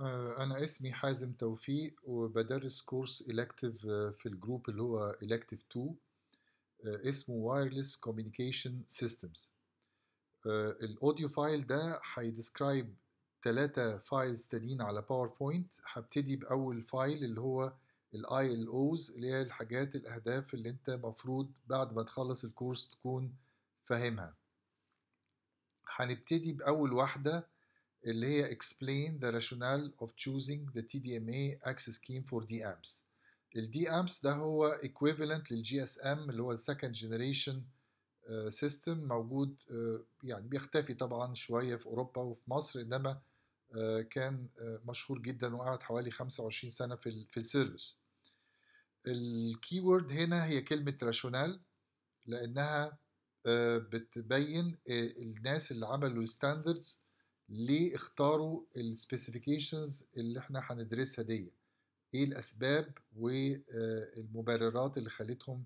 آه، أنا اسمي حازم توفيق وبدرس كورس إلكتيف في الجروب اللي هو إلكتيف 2 آه، اسمه Wireless Communication Systems آه، الأوديو فايل ده هيديسكرايب ثلاثة فايلز تانيين على باوربوينت هبتدي بأول فايل اللي هو ال ILOs اللي هي الحاجات الأهداف اللي أنت مفروض بعد ما تخلص الكورس تكون فاهمها هنبتدي بأول واحدة اللي هي explain the rationale of choosing the TDMA access scheme for DAMPS ال DAMPS ده هو equivalent لل GSM اللي هو ال second generation uh, system موجود uh, يعني بيختفي طبعا شوية في أوروبا وفي مصر إنما uh, كان مشهور جدا وقعد حوالي 25 سنة في ال في السيرفيس الكيورد هنا هي كلمة راشونال لأنها بتبين الناس اللي عملوا الستاندردز ليه اختاروا السبيسيفيكيشنز اللي احنا هندرسها دي ايه الاسباب والمبررات اللي خلتهم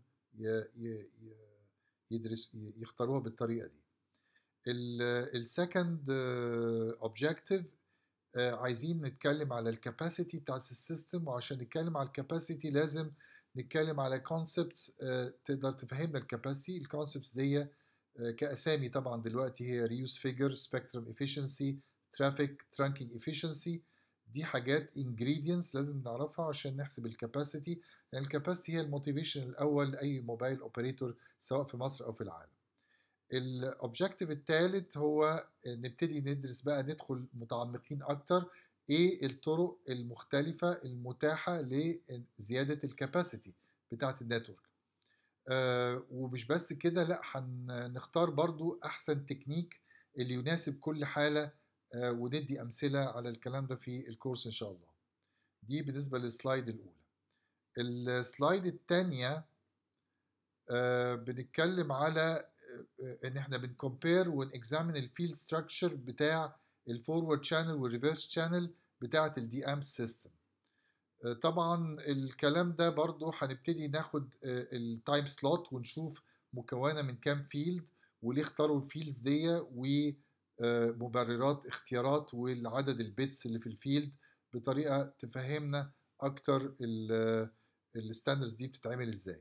يدرس يختاروها بالطريقه دي السكند اوبجكتيف عايزين نتكلم على الكاباسيتي بتاعت السيستم وعشان نتكلم على الكاباسيتي لازم نتكلم على كونسبتس تقدر تفهمنا الكاباسيتي الكونسبتس دي كأسامي طبعا دلوقتي هي ريوز فيجر سبيكترم افيشنسي ترافيك ترانكينج افيشنسي دي حاجات انجريدينتس لازم نعرفها عشان نحسب الكاباسيتي لان يعني الكاباسيتي هي الموتيفيشن الاول لاي موبايل اوبريتور سواء في مصر او في العالم الاوبجكتيف الثالث هو نبتدي ندرس بقى ندخل متعمقين اكتر ايه الطرق المختلفه المتاحه لزياده الكاباسيتي بتاعه النتورك آه ومش بس كده لا هنختار برضو احسن تكنيك اللي يناسب كل حالة آه وندي امثلة على الكلام ده في الكورس ان شاء الله دي بالنسبة للسلايد الاولى السلايد الثانية آه بنتكلم على ان احنا بنكمبير ونكزامن الفيلد ستراكشر بتاع الفورورد شانل والريفرس شانل بتاعه الدي ام سيستم طبعا الكلام ده برضو هنبتدي ناخد التايم سلوت ونشوف مكونة من كام فيلد وليه اختاروا الفيلدز دي ومبررات اختيارات والعدد البيتس اللي في الفيلد بطريقة تفهمنا اكتر الستاندرز دي بتتعمل ازاي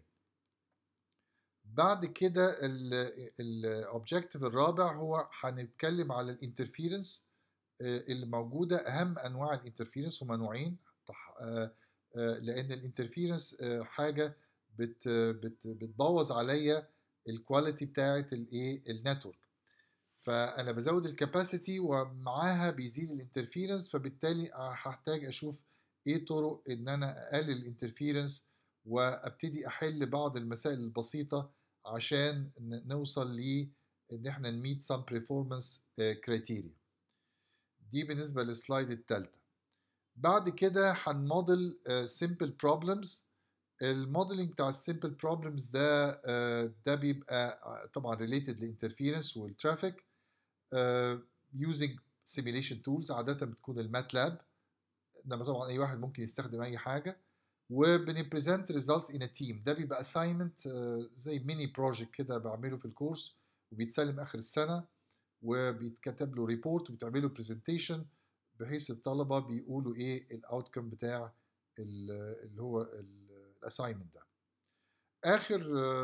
بعد كده الاوبجكتيف الرابع هو هنتكلم على الانترفيرنس اللي موجودة اهم انواع الانترفيرنس هما نوعين لان الانترفيرنس حاجه بت بت بتبوظ عليا الكواليتي بتاعه الايه النتورك فانا بزود الكاباسيتي ومعاها بيزيد الانترفيرنس فبالتالي هحتاج اشوف ايه طرق ان انا اقلل الانترفيرنس وابتدي احل بعض المسائل البسيطه عشان نوصل ل ان احنا نميت سم برفورمانس كريتيريا دي بالنسبه للسلايد الثالثه بعد كده هنموديل سمبل بروبلمز الموديلنج بتاع السمبل بروبلمز ده uh, ده بيبقى طبعا ريليتد للانترفيرنس والترافيك يوزنج سيميليشن تولز عاده بتكون الماتلاب انما طبعا اي واحد ممكن يستخدم اي حاجه وبنبريزنت ريزلتس ان تيم ده بيبقى اساينمنت uh, زي ميني بروجكت كده بعمله في الكورس وبيتسلم اخر السنه وبيتكتب له ريبورت وبتعمله برزنتيشن بحيث الطلبة بيقولوا ايه الاوتكم بتاع اللي هو الاساينمنت ده اخر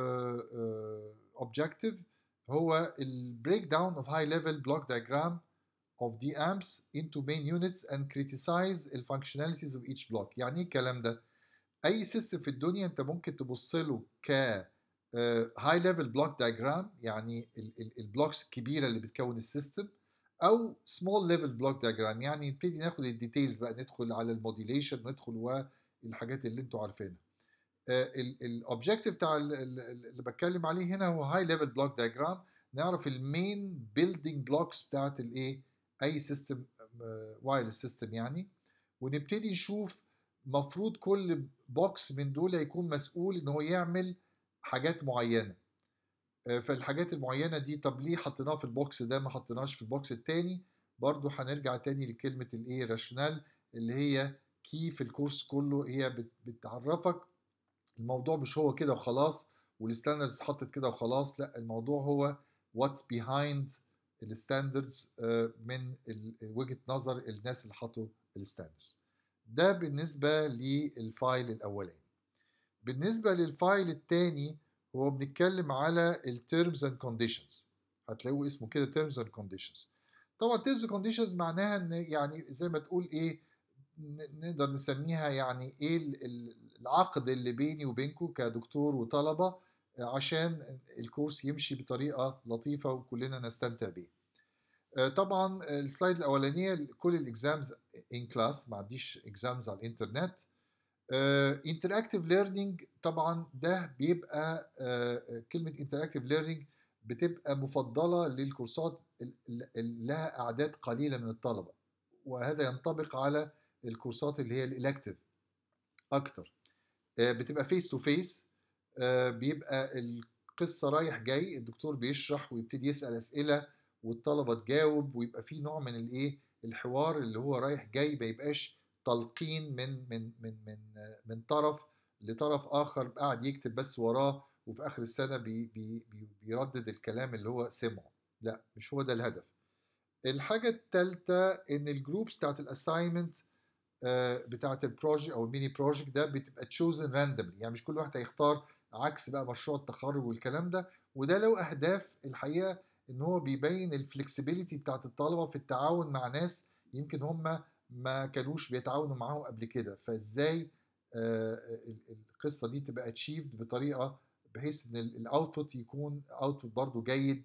اوبجكتيف هو البريك داون اوف هاي ليفل بلوك diagram of the amps into main units and criticize the functionalities of each block يعني ايه الكلام ده اي سيستم في الدنيا انت ممكن تبص له ك هاي ليفل بلوك diagram يعني البلوكس الكبيره اللي بتكون السيستم او سمول ليفل بلوك دياجرام يعني نبتدي ناخد الديتيلز بقى ندخل على الموديليشن ندخل والحاجات اللي انتوا عارفينها الاوبجيكتيف بتاع اللي بتكلم عليه هنا هو هاي ليفل بلوك دياجرام نعرف المين بيلدينج بلوكس بتاعت الايه اي سيستم وايرلس سيستم يعني ونبتدي نشوف مفروض كل بوكس من دول يكون مسؤول ان هو يعمل حاجات معينه فالحاجات المعينه دي طب ليه حطيناها في البوكس ده ما حطيناش في البوكس التاني برضو هنرجع تاني لكلمه الايه راشونال اللي هي كي في الكورس كله هي بتعرفك الموضوع مش هو كده وخلاص والستاندرز حطت كده وخلاص لا الموضوع هو واتس بيهايند الستاندردز من وجهه نظر الناس اللي حطوا الستاندردز ده بالنسبه للفايل الاولاني بالنسبه للفايل الثاني هو بنتكلم على التيرمز اند كونديشنز هتلاقوه اسمه كده تيرمز اند كونديشنز طبعا تيرمز اند كونديشنز معناها ان يعني زي ما تقول ايه نقدر نسميها يعني ايه العقد اللي بيني وبينكم كدكتور وطلبه عشان الكورس يمشي بطريقه لطيفه وكلنا نستمتع بيه طبعا السلايد الاولانيه كل الاكزامز ان كلاس ما عنديش اكزامز على الانترنت انتراكتيف ليرنينج طبعا ده بيبقى uh, كلمه انتراكتيف ليرنينج بتبقى مفضله للكورسات اللي لها اعداد قليله من الطلبه وهذا ينطبق على الكورسات اللي هي الالكتيف اكتر uh, بتبقى فيس تو فيس بيبقى القصه رايح جاي الدكتور بيشرح ويبتدي يسال اسئله والطلبه تجاوب ويبقى في نوع من الايه الحوار اللي هو رايح جاي ما يبقاش تلقين من من من من من طرف لطرف اخر قاعد يكتب بس وراه وفي اخر السنه بي بي بي بيردد الكلام اللي هو سمعه لا مش هو ده الهدف الحاجه الثالثه ان الجروبس بتاعت الاساينمنت بتاعت البروجكت او الميني بروجكت ده بتبقى تشوزن راندوملي يعني مش كل واحد هيختار عكس بقى مشروع التخرج والكلام ده وده له اهداف الحقيقه ان هو بيبين الفلكسبيليتي بتاعت الطلبه في التعاون مع ناس يمكن هم ما كانوش بيتعاونوا معاهم قبل كده فازاي آه القصه دي تبقى اتشيفد بطريقه بحيث ان الاوتبوت يكون اوتبوت برضو جيد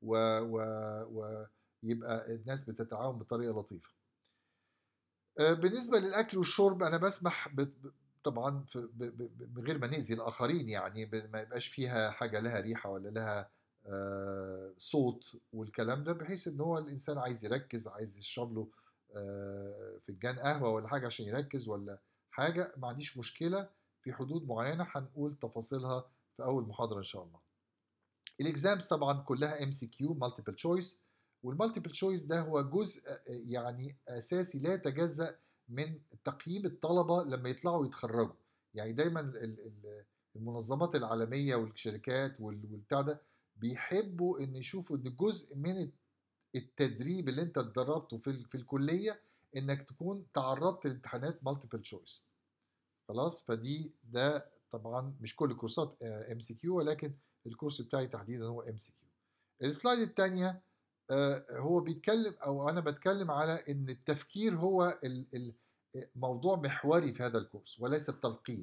ويبقى الناس بتتعاون بطريقه لطيفه آه بالنسبه للاكل والشرب انا بسمح طبعا من غير ما نأذي الاخرين يعني ما يبقاش فيها حاجه لها ريحه ولا لها آه صوت والكلام ده بحيث ان هو الانسان عايز يركز عايز يشرب له آه فنجان قهوه ولا حاجه عشان يركز ولا حاجه ما عنديش مشكله في حدود معينه هنقول تفاصيلها في اول محاضره ان شاء الله الاكزامز طبعا كلها ام سي كيو مالتيبل تشويس والمالتيبل تشويس ده هو جزء يعني اساسي لا يتجزا من تقييم الطلبه لما يطلعوا يتخرجوا يعني دايما المنظمات العالميه والشركات والبتاع ده بيحبوا ان يشوفوا ان جزء من التدريب اللي انت اتدربته في في الكليه انك تكون تعرضت لامتحانات مالتيبل تشويس خلاص فدي ده طبعا مش كل الكورسات ام سي كيو ولكن الكورس بتاعي تحديدا هو ام سي كيو السلايد الثانيه هو بيتكلم او انا بتكلم على ان التفكير هو موضوع محوري في هذا الكورس وليس التلقين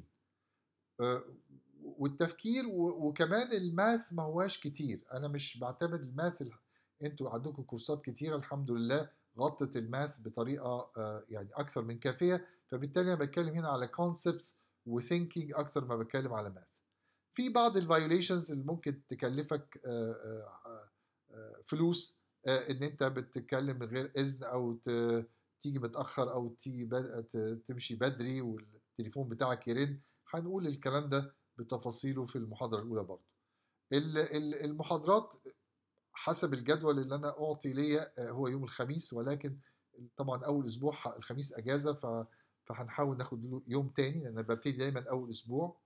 والتفكير وكمان الماث ما هواش كتير انا مش بعتمد الماث انتوا عندكم كورسات كتيره الحمد لله غطت الماث بطريقه يعني اكثر من كافيه فبالتالي انا بتكلم هنا على كونسبتس وثينكينج اكثر ما بتكلم على ماث في بعض الفايوليشنز اللي ممكن تكلفك فلوس ان انت بتتكلم من غير اذن او تيجي متاخر او تيجي تمشي بدري والتليفون بتاعك يرن هنقول الكلام ده بتفاصيله في المحاضره الاولى برضه المحاضرات حسب الجدول اللي انا اعطي ليا هو يوم الخميس ولكن طبعا اول اسبوع الخميس اجازه ف فهنحاول ناخد له يوم تاني لان ببتدي دايما اول اسبوع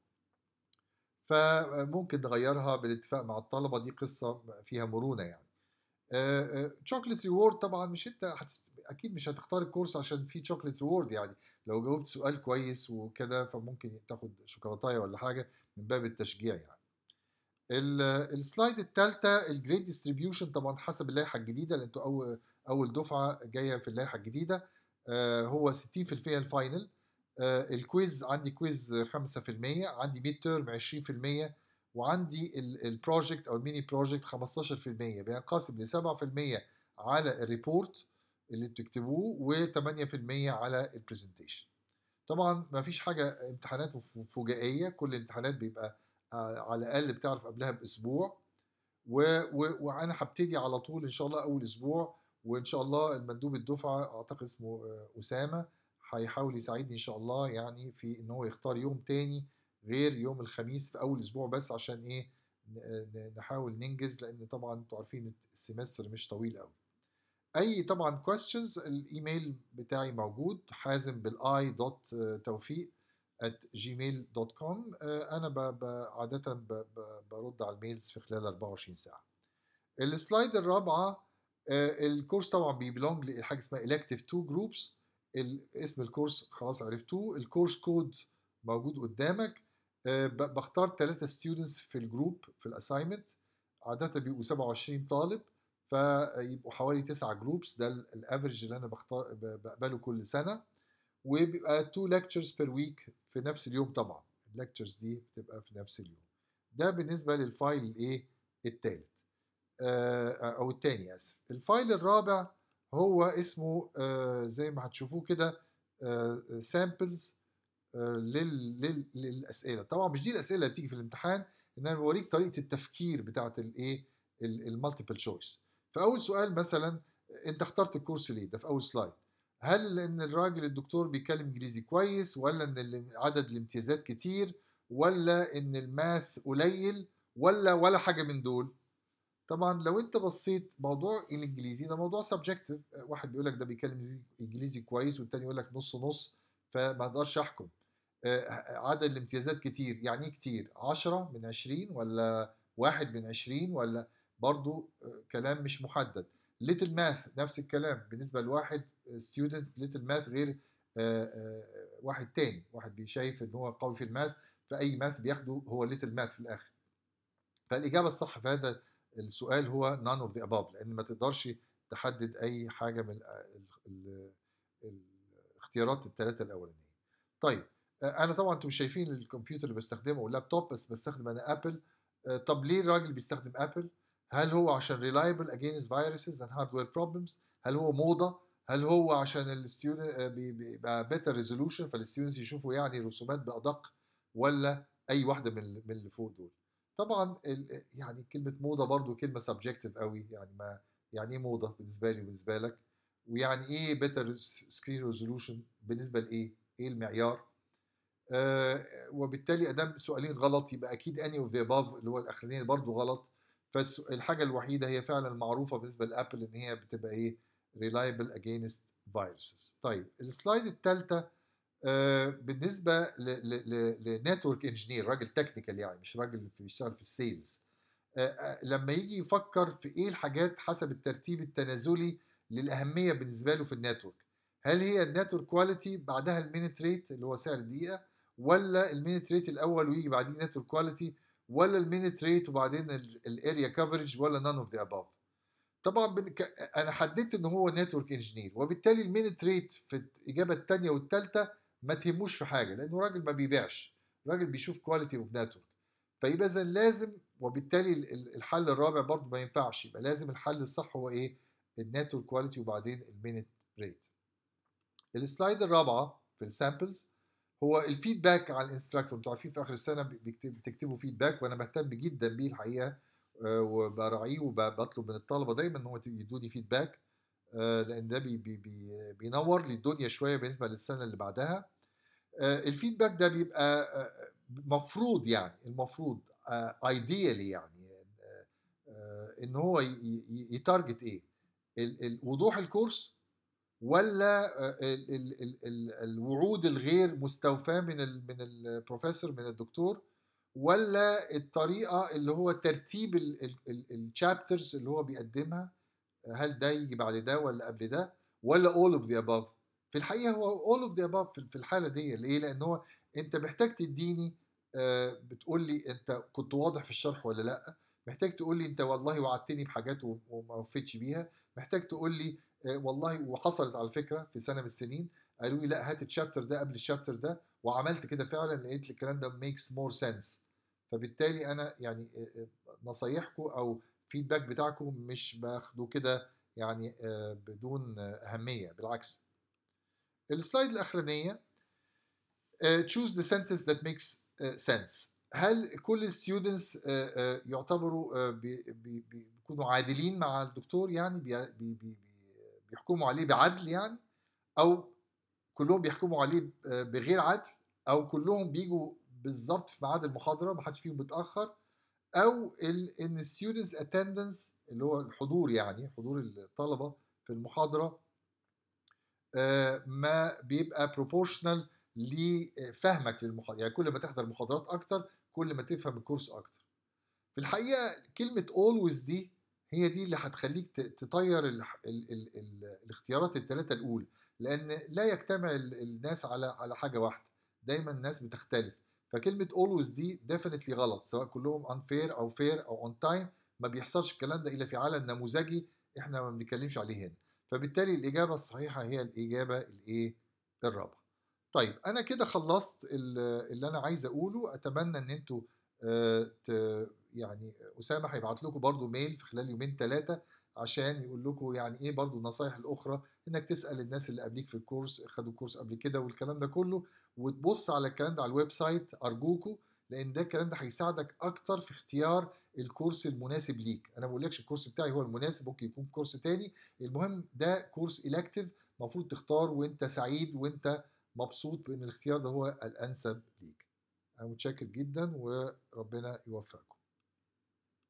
فممكن نغيرها بالاتفاق مع الطلبه دي قصه فيها مرونه يعني تشوكلت ريورد طبعا مش انت هتست... اكيد مش هتختار الكورس عشان فيه تشوكلت ريورد يعني لو جاوبت سؤال كويس وكده فممكن تاخد شوكولاتايه ولا حاجه من باب التشجيع يعني السلايد الثالثه الجريد ديستريبيوشن طبعا حسب اللائحه الجديده اللي انتوا اول اول دفعه جايه في اللائحه الجديده هو 60% الفاينل الكويز عندي كويز 5% عندي ميد تيرم 20% وعندي البروجكت او الميني بروجكت 15% بينقسم ل 7% على الريبورت اللي بتكتبوه و8% على البرزنتيشن طبعا ما فيش حاجه امتحانات فجائيه كل الامتحانات بيبقى على الاقل بتعرف قبلها باسبوع و... و... وانا هبتدي على طول ان شاء الله اول اسبوع وان شاء الله المندوب الدفعه اعتقد اسمه اسامه هيحاول يساعدني ان شاء الله يعني في ان هو يختار يوم تاني غير يوم الخميس في اول اسبوع بس عشان ايه نحاول ننجز لان طبعا انتوا عارفين السمستر مش طويل قوي اي طبعا questions الايميل بتاعي موجود حازم بالاي دوت توفيق at gmail.com انا ب ب عاده ب ب برد على الميلز في خلال 24 ساعه السلايد الرابعه الكورس طبعا بيبلونج لحاجه اسمها elective 2 جروبس اسم الكورس خلاص عرفتوه الكورس كود موجود قدامك بختار ثلاثة ستودنتس في الجروب في الاساينمنت عادة بيبقوا 27 طالب فيبقوا حوالي 9 جروبس ده الافرج اللي انا بختار بقبله كل سنه وبيبقى 2 ليكتشرز بير ويك في نفس اليوم طبعا الليكتشرز دي بتبقى في نفس اليوم ده بالنسبه للفايل الايه الثالث او الثاني اسف الفايل الرابع هو اسمه زي ما هتشوفوه كده سامبلز للاسئله طبعا مش دي الاسئله اللي بتيجي في الامتحان ان انا بوريك طريقه التفكير بتاعه الايه المالتيبل تشويس فاول سؤال مثلا انت اخترت الكورس ليه ده في اول سلايد هل لان الراجل الدكتور بيتكلم انجليزي كويس ولا ان عدد الامتيازات كتير ولا ان الماث قليل ولا ولا حاجه من دول طبعا لو انت بصيت موضوع الانجليزي ده موضوع سبجكتيف واحد بيقول لك ده بيتكلم انجليزي كويس والتاني يقول لك نص نص فما اقدرش احكم عدد الامتيازات كتير يعني ايه كتير 10 من 20 ولا واحد من 20 ولا برضو كلام مش محدد ليتل ماث نفس الكلام بالنسبه لواحد ستودنت ليتل ماث غير واحد تاني واحد بيشايف ان هو قوي في الماث فاي ماث بياخده هو ليتل ماث في الاخر فالاجابه الصح في هذا السؤال هو none of the above لان ما تقدرش تحدد اي حاجه من الاختيارات الثلاثه الاولانيه طيب انا طبعا انتم شايفين الكمبيوتر اللي بستخدمه واللابتوب بس بستخدم انا ابل طب ليه الراجل بيستخدم ابل هل هو عشان reliable against viruses and hardware problems هل هو موضه هل هو عشان الستودنت بيبقى better resolution فالستودنتس يشوفوا يعني رسومات بادق ولا اي واحده من من اللي فوق دول طبعا يعني كلمه موضه برضو كلمه سبجكتيف قوي يعني ما يعني ايه موضه بالنسبه لي وبالنسبه لك ويعني ايه better screen resolution بالنسبه لايه ايه المعيار آه وبالتالي ادام سؤالين غلط يبقى اكيد اني اوف ذا above اللي هو الاخرانيين برضو غلط فالحاجه الوحيده هي فعلا المعروفه بالنسبه لابل ان هي بتبقى ايه reliable against viruses طيب السلايد الثالثه آه بالنسبه لنتورك انجينير راجل تكنيكال يعني مش راجل بيشتغل في السيلز آه لما يجي يفكر في ايه الحاجات حسب الترتيب التنازلي للاهميه بالنسبه له في النتورك هل هي النتورك كواليتي بعدها المينت ريت اللي هو سعر الدقيقه ولا المينت ريت الاول ويجي بعدين نتورك كواليتي ولا المينت ريت وبعدين الاريا كفرج ولا نون اوف ذا اباف طبعا انا حددت ان هو نتورك انجينير وبالتالي المينت ريت في الاجابه الثانيه والثالثه ما تهموش في حاجه لانه راجل ما بيبيعش راجل بيشوف كواليتي اوف نتورك فيبقى اذا لازم وبالتالي الحل الرابع برضه ما ينفعش يبقى لازم الحل الصح هو ايه النتورك كواليتي وبعدين المينت ريت السلايد الرابعه في السامبلز هو الفيدباك على الانستراكتور انتوا عارفين في اخر السنه بتكتبوا فيدباك وانا بهتم جدا بيه الحقيقه وبراعيه وبطلب من الطلبه دايما ان هم يدوني فيدباك لان ده بي بي بي بينور لي الدنيا شويه بالنسبه للسنه اللي بعدها الفيدباك ده بيبقى مفروض يعني المفروض ايديالي يعني ان هو يتارجت ايه وضوح الكورس ولا ال ال ال ال الوعود الغير مستوفاه من ال من البروفيسور من الدكتور ولا الطريقه اللي هو ترتيب الشابترز اللي هو بيقدمها هل ده يجي بعد ده ولا قبل ده ولا all of the above في الحقيقه هو all of the above في الحاله دي ليه لان هو انت محتاج تديني بتقول لي انت كنت واضح في الشرح ولا لا محتاج تقول لي انت والله وعدتني بحاجات وما وفيتش بيها محتاج تقول لي والله وحصلت على فكره في سنه من السنين قالوا لي لا هات الشابتر ده قبل الشابتر ده وعملت كده فعلا لقيت الكلام ده ميكس مور سنس فبالتالي انا يعني نصايحكم او فيدباك بتاعكم مش باخده كده يعني بدون اهميه بالعكس السلايد الاخرانيه choose the sentence that makes sense هل كل الستودنتس يعتبروا بيكونوا عادلين مع الدكتور يعني بي بي بيحكموا عليه بعدل يعني او كلهم بيحكموا عليه بغير عدل او كلهم بيجوا بالظبط في ميعاد المحاضره ما حدش فيهم بيتاخر او ان الستودنتس اتندنس اللي هو الحضور يعني حضور الطلبه في المحاضره ما بيبقى بروبورشنال لفهمك للمحاضره يعني كل ما تحضر محاضرات اكتر كل ما تفهم الكورس اكتر في الحقيقه كلمه always دي هي دي اللي هتخليك تطير ال ال ال ال الاختيارات الثلاثه الاولى لان لا يجتمع الناس على على حاجه واحده دايما الناس بتختلف فكلمه always دي definitely غلط سواء كلهم unfair او fair او on time ما بيحصلش الكلام ده الا في عالم نموذجي احنا ما بنتكلمش عليه هنا فبالتالي الاجابه الصحيحه هي الاجابه الايه الرابعه طيب انا كده خلصت اللي انا عايز اقوله اتمنى ان انتوا يعني اسامه هيبعت لكم برضو ميل في خلال يومين ثلاثه عشان يقول لكم يعني ايه برضو النصايح الاخرى انك تسال الناس اللي قبليك في الكورس خدوا الكورس قبل كده والكلام ده كله وتبص على الكلام ده على الويب سايت ارجوكم لان ده الكلام ده هيساعدك اكتر في اختيار الكورس المناسب ليك انا ما بقولكش الكورس بتاعي هو المناسب ممكن يكون كورس تاني المهم ده كورس الكتيف المفروض تختار وانت سعيد وانت مبسوط بان الاختيار ده هو الانسب ليك انا متشكر جدا وربنا يوفقكم